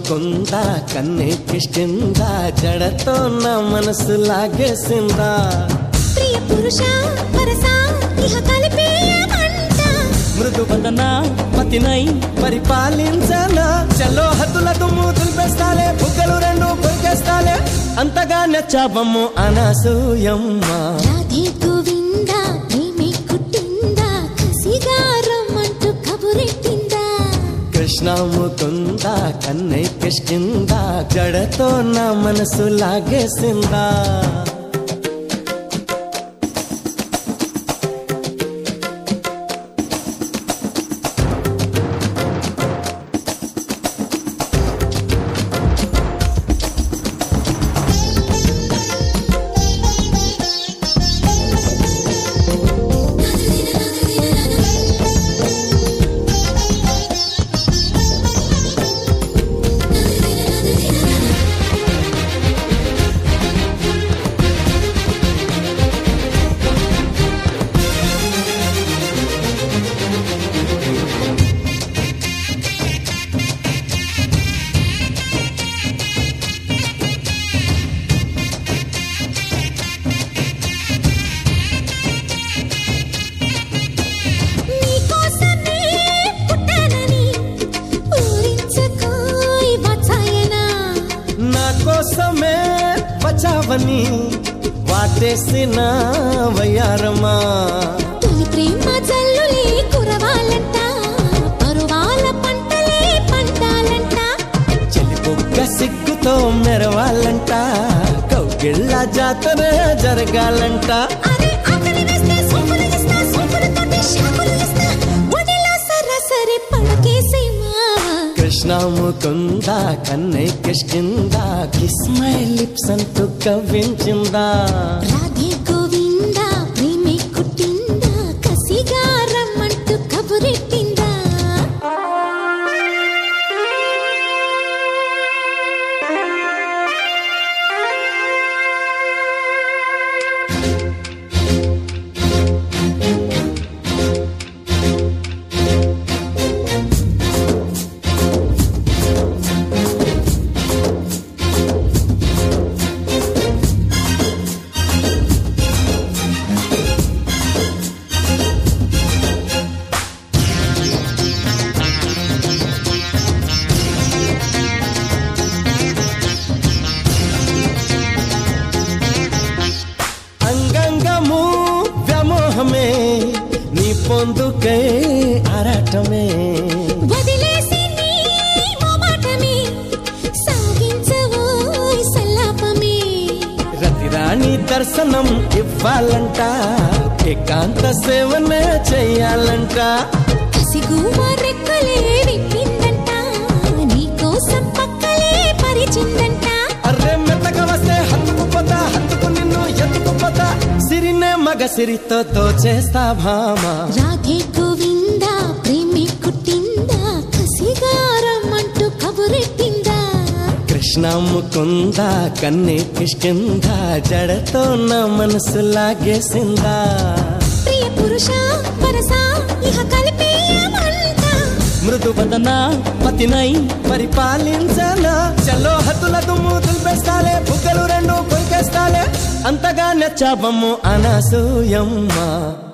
ముకుంద కన్నెక్కిష్టిందా జడతో నా మనసు లాగేసిందా ప్రియ పురుష వరస ఇహ కలిపేయమంట మృదు వదన పతినై పరిపాలించనా చలో హద్దుల దుమ్ము దులిపేస్తాలే బుగ్గలు రెండు కొరికేస్తాలే అంతగా నచ్చాబమ్ము అనసూయమ్మ రాధే గోవింద ప్రేమే కుట్టిందా కసిగా రమ్మంటూ కబురెట్టిందా కృష్ణ ముకుంద కన్నెక్కిష్టిందా జడతో నా మనసు లాగేసిందా నీకోసమే పుట్టానని ఊరించుకోయ్ వాత్సాయనా నా కోసమే బచావని వాటేసిన వయ్యారమా తొలి ప్రేమ జల్లులే కురవాలంట పరువాల పంటలే పంటాలంట చెలిపొక్క సిగ్గుతో మెరవాలంట కౌగిళ్ళ జాతర జరగాలంట అరే ఆకలి వేస్తే సోపులు ఇస్తా సోపులతోటి షాపులు ఇస్తా ఒడిలో సరాసరి పడకేసేమా కృష్ణ ముకుంద కన్నెక్కిష్టిందా కిస్ మై లిప్స్ అంటూ కవ్వించిందా రాధే గోవింద ప్రేమే కుట్టిందా కసిగా రమ్మంటూ కబురెట్టిందా అంగంగము వ్యామోహమే నీ పొందుకై ఆరాటమే వదిలేసి నీ మొమాటమే సాగించవోయ్ సల్లాపమే రతిరాణి దర్శనం ఇవ్వాలంట ఏకాంత సేవనే చెయ్యాలంట కసిగుమ రెక్కలే విప్పిందంట నీకోసం పక్కలే పరిచిందంట అర్రే మెత్తగా వస్తే హత్తుకుపోతా హత్తుకు నిన్ను ఎత్తుకుపోతా సిరినే మగ సిరితో తోచేస్తా భామా రాధే గోవింద ప్రేమి కుట్టిందా కసిగారమ్మంటూ కబురెట్టిందా కృష్ణ ముకుంద కన్నే కిష్కింద జడతో నా మనసు లాగేసిందా ప్రియ పురుష వరస ఇహ కలిపేయమంట మృదు వదన పతినై పరిపాలించనా చలో హద్దుల దుమ్ము దులిపేస్తాలే బుగ్గలు రెండు కొరికేస్తాలే అంతగా నచ్చాబమ్ము అనసూయమ్మ